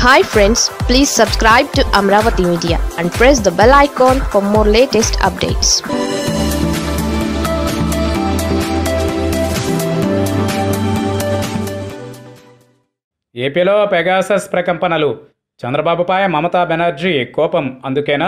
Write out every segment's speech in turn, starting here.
hi friends please subscribe to Amaravati media and press the bell icon for more latest updates ఏపీలో Pegasus ప్రకంపనలు చంద్రబాబుపై మమతా బెనర్జీ కోపం అందుకేనా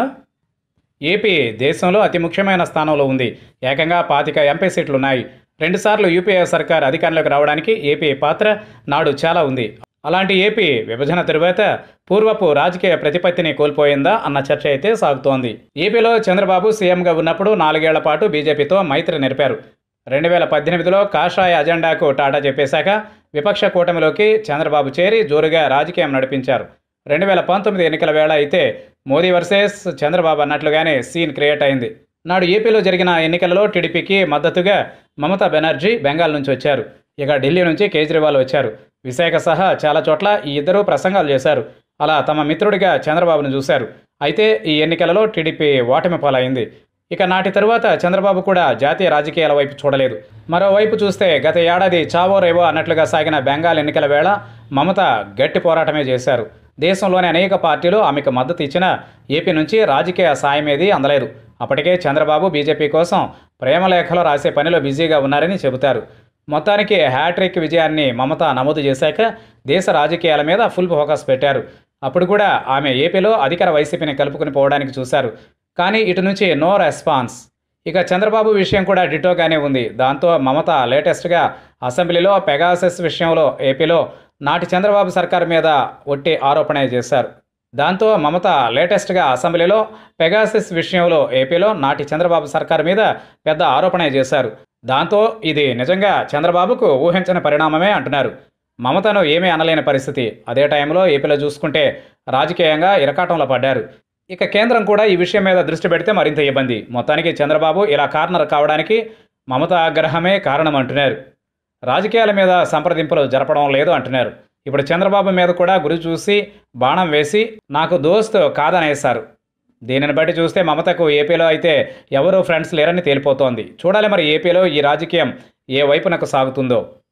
AP దేశంలో అతి ముఖ్యమైన స్థానంలో ఉంది ఏకంగా పాతిక ఎంపీ సీట్లున్నాయి రెండుసార్లు యూపీఏ సర్కార్ అధికారంలోకి రావడానికి ఏపీ పాత్ర నాడు చాలా ఉంది అలాంటి ఏపీ విభజన తరువాత పూర్వపు రాజకీయ ప్రతిపత్తిని కోల్పోయిందా అన్న చర్చ అయితే సాగుతోంది ఏపీలో చంద్రబాబు సీఎంగా ఉన్నప్పుడు నాలుగేళ్ల పాటు బీజేపీతో మైత్రి నిలిపారు రెండు వేల పద్దెనిమిదిలో కాషాయ అజెండాకు టాటా చెప్పేశాక విపక్ష కూటమిలోకి చంద్రబాబు చేరి జోరుగా రాజకీయం నడిపించారు రెండు వేల పంతొమ్మిది ఎన్నికల వేళ అయితే మోదీ వర్సెస్ చంద్రబాబు అన్నట్లుగానే సీన్ క్రియేట్ అయింది నాడు ఏపీలో జరిగిన ఎన్నికలలో టీడీపీకి మద్దతుగా మమతా బెనర్జీ బెంగాల్ నుంచి వచ్చారు ఇక ఢిల్లీ నుంచి కేజ్రీవాల్ వచ్చారు విశాఖ సహా చాలా చోట్ల ఈ ఇద్దరు ప్రసంగాలు చేశారు అలా తమ మిత్రుడిగా చంద్రబాబును చూశారు అయితే ఈ ఎన్నికలలో టీడీపీ ఓటమి పాలైంది ఇక నాటి తరువాత చంద్రబాబు కూడా జాతీయ రాజకీయాల వైపు చూడలేదు మరోవైపు చూస్తే గత ఏడాది చావో రేవో అన్నట్లుగా సాగిన బెంగాల్ ఎన్నికల వేళ మమత గట్టి పోరాటమే చేశారు దేశంలోని అనేక పార్టీలు ఆమెకు మద్దతు ఇచ్చినా ఏపీ నుంచి రాజకీయ సాయం ఏదీ అందలేదు అప్పటికే చంద్రబాబు బీజేపీ కోసం ప్రేమలేఖలు రాసే పనిలో బిజీగా ఉన్నారని చెబుతారు మొత్తానికి హ్యాట్రిక్ విజయాన్ని మమత నమోదు చేశాక దేశ రాజకీయాల మీద ఫుల్ ఫోకస్ పెట్టారు అప్పుడు కూడా ఆమె ఏపీలో అధికార వైసీపీని కలుపుకుని పోవడానికి చూశారు కానీ ఇటు నుంచి నో రెస్పాన్స్ ఇక చంద్రబాబు విషయం కూడా డిటోగానే ఉంది దాంతో మమత లేటెస్ట్గా అసెంబ్లీలో పెగాసెస్ విషయంలో ఏపీలో నాటి చంద్రబాబు సర్కారు మీద ఒట్టి ఆరోపణ చేశారు దాంతో మమత లేటెస్ట్గా అసెంబ్లీలో పెగాసిస్ విషయంలో ఏపీలో నాటి చంద్రబాబు సర్కారు మీద పెద్ద ఆరోపణ చేశారు దాంతో ఇది నిజంగా చంద్రబాబుకు ఊహించని పరిణామమే అంటున్నారు మమతను ఏమీ అనలేని పరిస్థితి అదే టైంలో ఏపీలో చూసుకుంటే రాజకీయంగా ఇరకాటంలో పడ్డారు ఇక కేంద్రం కూడా ఈ విషయం మీద దృష్టి పెడితే మరింత ఇబ్బంది మొత్తానికి చంద్రబాబు ఇలా కార్నర్ కావడానికి మమత ఆగ్రహమే కారణం అంటున్నారు రాజకీయాల మీద సంప్రదింపులు జరపడం లేదు అంటున్నారు ఇప్పుడు చంద్రబాబు మీద కూడా గురి చూసి బాణం వేసి నాకు దోస్త్ కాదనేశారు దీనిని బట్టి చూస్తే మమతకు ఏపీలో అయితే ఎవరూ ఫ్రెండ్స్ లేరని తేలిపోతోంది చూడాలి మరి ఏపీలో ఈ రాజకీయం ఏ వైపునకు సాగుతుందో